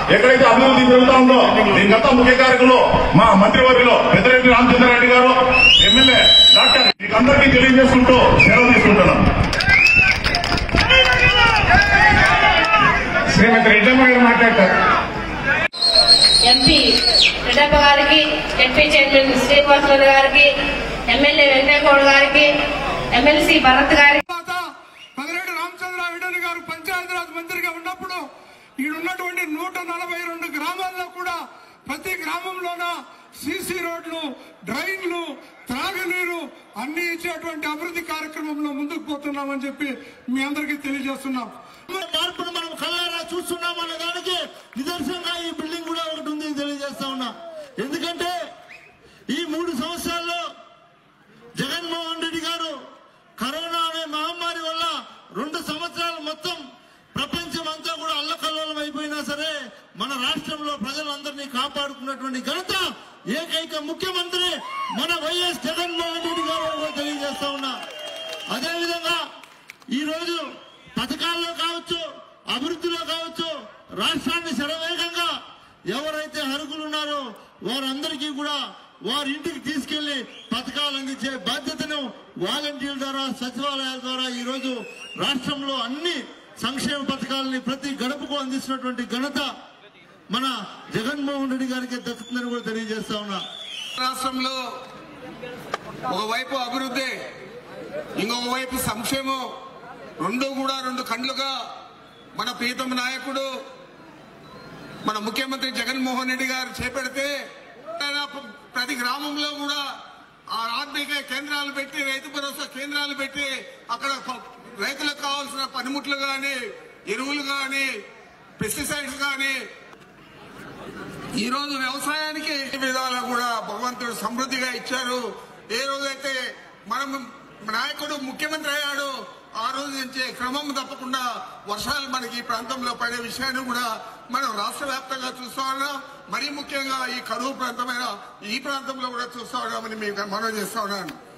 ఎక్కడైతే అభివృద్ధి జరుగుతా ఉందో దీనికంతా ముఖ్య కారకులు మా మంత్రివర్యులు పెద్దరెడ్డి రామచంద్రారెడ్డి గారు ఎమ్మెల్యే డాక్టర్ మీకు అందరికీ తెలియజేసుకుంటూ సెలవు తీసుకుంటున్నాం శ్రీమతి రెడ్డమ్మ గారు మాట్లాడతారు ఎంపీ రెడ్డప్ప గారికి ఎంపీ చైర్మన్ శ్రీనివాసరావు గారికి ఎమ్మెల్యే వెంకటగౌడ్ గారికి ఎమ్మెల్సీ భరత్ గారికి తర్వాత పదిరెడ్డి రామచంద్రారెడ్డి గారు పంచాయతీరాజ్ మంత్రిగా ఉన్నప్పుడు ఈడున్నటువంటి నూట నలభై రెండు గ్రామాల్లో కూడా ప్రతి గ్రామంలోన సీసీ రోడ్లు డ్రైన్లు త్రాగునీరు అన్ని ఇచ్చేటువంటి అభివృద్ధి కార్యక్రమంలో ముందుకు పోతున్నామని చెప్పి మీ అందరికీ తెలియజేస్తున్నాం మార్పును మనం కళ్ళారా చూస్తున్నాం అనే దానికి నిదర్శనంగా ఈ బిల్డింగ్ కూడా ఒకటి ఉంది తెలియజేస్తా ఉన్నా ఎందుకంటే ఈ మూడు సంవత్సరాల్లో జగన్మోహన్ రెడ్డి గారు కరోనా అనే మహమ్మారి వల్ల రెండు సంవత్సరాలు మొత్తం ప్రపంచం అంతా కూడా అల్లకల్లోలం అయిపోయినా సరే మన రాష్ట్రంలో ప్రజలందరినీ కాపాడుకున్నటువంటి ఘనత ఏకైక ముఖ్యమంత్రి మన వైఎస్ జగన్మోహన్ రెడ్డి గారు అని కూడా తెలియజేస్తా ఉన్నా అదేవిధంగా ఈ రోజు పథకాల్లో కావచ్చు అభివృద్ధిలో కావచ్చు రాష్ట్రాన్ని శరవేగంగా ఎవరైతే అర్హులు ఉన్నారో వారందరికీ కూడా వారి ఇంటికి తీసుకెళ్లి పథకాలు అందించే బాధ్యతను వాలంటీర్ల ద్వారా సచివాలయాల ద్వారా ఈ రోజు రాష్ట్రంలో అన్ని సంక్షేమ పథకాలని ప్రతి గడపకు అందిస్తున్నటువంటి ఘనత మన జగన్మోహన్ రెడ్డి గారికి దక్కుతుందని కూడా తెలియజేస్తా ఉన్నా రాష్ట్రంలో ఒకవైపు అభివృద్ధి ఇంకొక వైపు సంక్షేమం రెండు కూడా రెండు కండ్లుగా మన ప్రీతమ నాయకుడు మన ముఖ్యమంత్రి జగన్మోహన్ రెడ్డి గారు చేపడితే ఆయన ప్రతి గ్రామంలో కూడా ఆ ఆర్థిక కేంద్రాలు పెట్టి రైతు భరోసా కేంద్రాలు పెట్టి అక్కడ ప- రైతులకు కావాల్సిన పనిముట్లు గాని ఎరువులు గాని పెస్టిసైడ్స్ గాని ఈ రోజు వ్యవసాయానికి అన్ని విధాలా కూడా భగవంతుడు సమృద్ధిగా ఇచ్చారు ఏ రోజైతే మనం నాయకుడు ముఖ్యమంత్రి అయ్యాడో ఆ రోజు నుంచే క్రమం తప్పకుండా వర్షాలు మనకి ఈ ప్రాంతంలో పడే విషయాన్ని కూడా మనం రాష్ట్ర వ్యాప్తంగా చూస్తా ఉన్నాం మరీ ముఖ్యంగా ఈ కరువు ప్రాంతమైన ఈ ప్రాంతంలో కూడా చూస్తా ఉన్నామని మీకు మనం చేస్తా ఉన్నాను